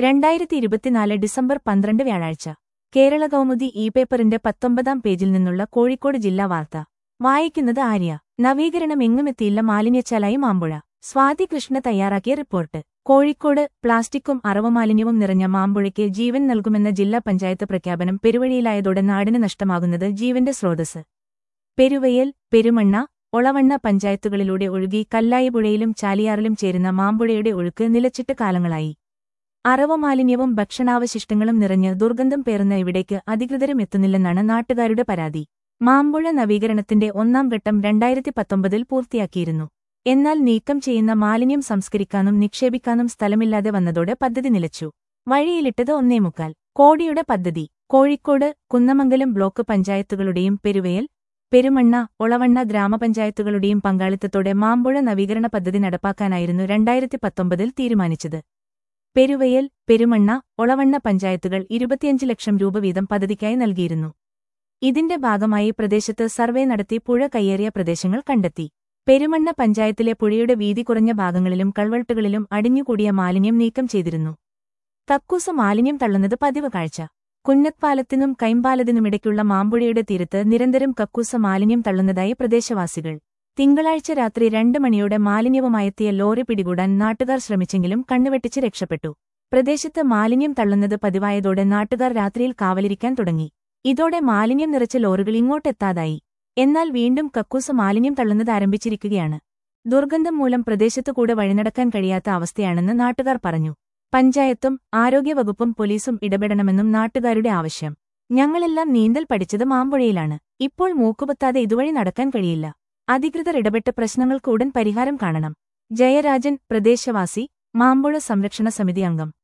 രണ്ടായിരത്തി ഇരുപത്തിനാല് ഡിസംബർ പന്ത്രണ്ട് വ്യാഴാഴ്ച കേരള കൗമുദി ഇ പേപ്പറിന്റെ പത്തൊമ്പതാം പേജിൽ നിന്നുള്ള കോഴിക്കോട് ജില്ലാ വാർത്ത വായിക്കുന്നത് ആര്യ നവീകരണം എങ്ങുമെത്തിയില്ല മാലിന്യച്ചാലായി മാമ്പുഴ സ്വാതി കൃഷ്ണ തയ്യാറാക്കിയ റിപ്പോർട്ട് കോഴിക്കോട് പ്ലാസ്റ്റിക്കും അറവുമാലിന്യവും നിറഞ്ഞ മാമ്പുഴയ്ക്ക് ജീവൻ നൽകുമെന്ന ജില്ലാ പഞ്ചായത്ത് പ്രഖ്യാപനം പെരുവഴിയിലായതോടെ നാടിന് നഷ്ടമാകുന്നത് ജീവന്റെ സ്രോതസ് പെരുവയൽ പെരുമണ്ണ ഒളവണ്ണ പഞ്ചായത്തുകളിലൂടെ ഒഴുകി കല്ലായിപ്പുഴയിലും ചാലിയാറിലും ചേരുന്ന മാമ്പുഴയുടെ ഒഴുക്ക് നിലച്ചിട്ട് കാലങ്ങളായി അറവുമാലിന്യവും ഭക്ഷണാവശിഷ്ടങ്ങളും നിറഞ്ഞ് ദുർഗന്ധം പേറുന്ന ഇവിടേക്ക് അധികൃതരും എത്തുന്നില്ലെന്നാണ് നാട്ടുകാരുടെ പരാതി മാമ്പുഴ നവീകരണത്തിന്റെ ഒന്നാം ഘട്ടം രണ്ടായിരത്തി പത്തൊമ്പതിൽ പൂർത്തിയാക്കിയിരുന്നു എന്നാൽ നീക്കം ചെയ്യുന്ന മാലിന്യം സംസ്കരിക്കാനും നിക്ഷേപിക്കാനും സ്ഥലമില്ലാതെ വന്നതോടെ പദ്ധതി നിലച്ചു വഴിയിലിട്ടത് ഒന്നേമുക്കാൽ കോടിയുടെ പദ്ധതി കോഴിക്കോട് കുന്നമംഗലം ബ്ലോക്ക് പഞ്ചായത്തുകളുടെയും പെരുവയൽ പെരുമണ്ണ ഒളവണ്ണ ഗ്രാമപഞ്ചായത്തുകളുടെയും പങ്കാളിത്തത്തോടെ മാമ്പുഴ നവീകരണ പദ്ധതി നടപ്പാക്കാനായിരുന്നു രണ്ടായിരത്തി പത്തൊമ്പതിൽ തീരുമാനിച്ചത് പെരുവയൽ പെരുമണ്ണ ഒളവണ്ണ പഞ്ചായത്തുകൾ ഇരുപത്തിയഞ്ച് ലക്ഷം രൂപ വീതം പദ്ധതിക്കായി നൽകിയിരുന്നു ഇതിന്റെ ഭാഗമായി പ്രദേശത്ത് സർവേ നടത്തി പുഴ കയ്യേറിയ പ്രദേശങ്ങൾ കണ്ടെത്തി പെരുമണ്ണ പഞ്ചായത്തിലെ പുഴയുടെ വീതി കുറഞ്ഞ ഭാഗങ്ങളിലും കൾവെട്ടുകളിലും അടിഞ്ഞുകൂടിയ മാലിന്യം നീക്കം ചെയ്തിരുന്നു കക്കൂസ മാലിന്യം തള്ളുന്നത് പതിവ് കാഴ്ച കുന്നത്പാലത്തിനും കൈമ്പാലത്തിനുമിടയ്ക്കുള്ള മാമ്പുഴയുടെ തീരത്ത് നിരന്തരം കക്കൂസ മാലിന്യം തള്ളുന്നതായി പ്രദേശവാസികൾ തിങ്കളാഴ്ച രാത്രി രണ്ട് മണിയോടെ മാലിന്യവുമായെത്തിയ ലോറി പിടികൂടാൻ നാട്ടുകാർ ശ്രമിച്ചെങ്കിലും കണ്ണുവെട്ടിച്ച് രക്ഷപ്പെട്ടു പ്രദേശത്ത് മാലിന്യം തള്ളുന്നത് പതിവായതോടെ നാട്ടുകാർ രാത്രിയിൽ കാവലിരിക്കാൻ തുടങ്ങി ഇതോടെ മാലിന്യം നിറച്ച ലോറികൾ ഇങ്ങോട്ടെത്താതായി എന്നാൽ വീണ്ടും കക്കൂസ മാലിന്യം തള്ളുന്നത് ആരംഭിച്ചിരിക്കുകയാണ് ദുർഗന്ധം മൂലം പ്രദേശത്തു കൂടെ വഴിനടക്കാൻ കഴിയാത്ത അവസ്ഥയാണെന്ന് നാട്ടുകാർ പറഞ്ഞു പഞ്ചായത്തും ആരോഗ്യവകുപ്പും പോലീസും ഇടപെടണമെന്നും നാട്ടുകാരുടെ ആവശ്യം ഞങ്ങളെല്ലാം നീന്തൽ പഠിച്ചത് മാമ്പുഴയിലാണ് ഇപ്പോൾ മൂക്കുപത്താതെ ഇതുവഴി നടക്കാൻ കഴിയില്ല അധികൃതർ ഇടപെട്ട് പ്രശ്നങ്ങൾക്ക് ഉടൻ പരിഹാരം കാണണം ജയരാജൻ പ്രദേശവാസി മാമ്പുഴ സംരക്ഷണ സമിതി അംഗം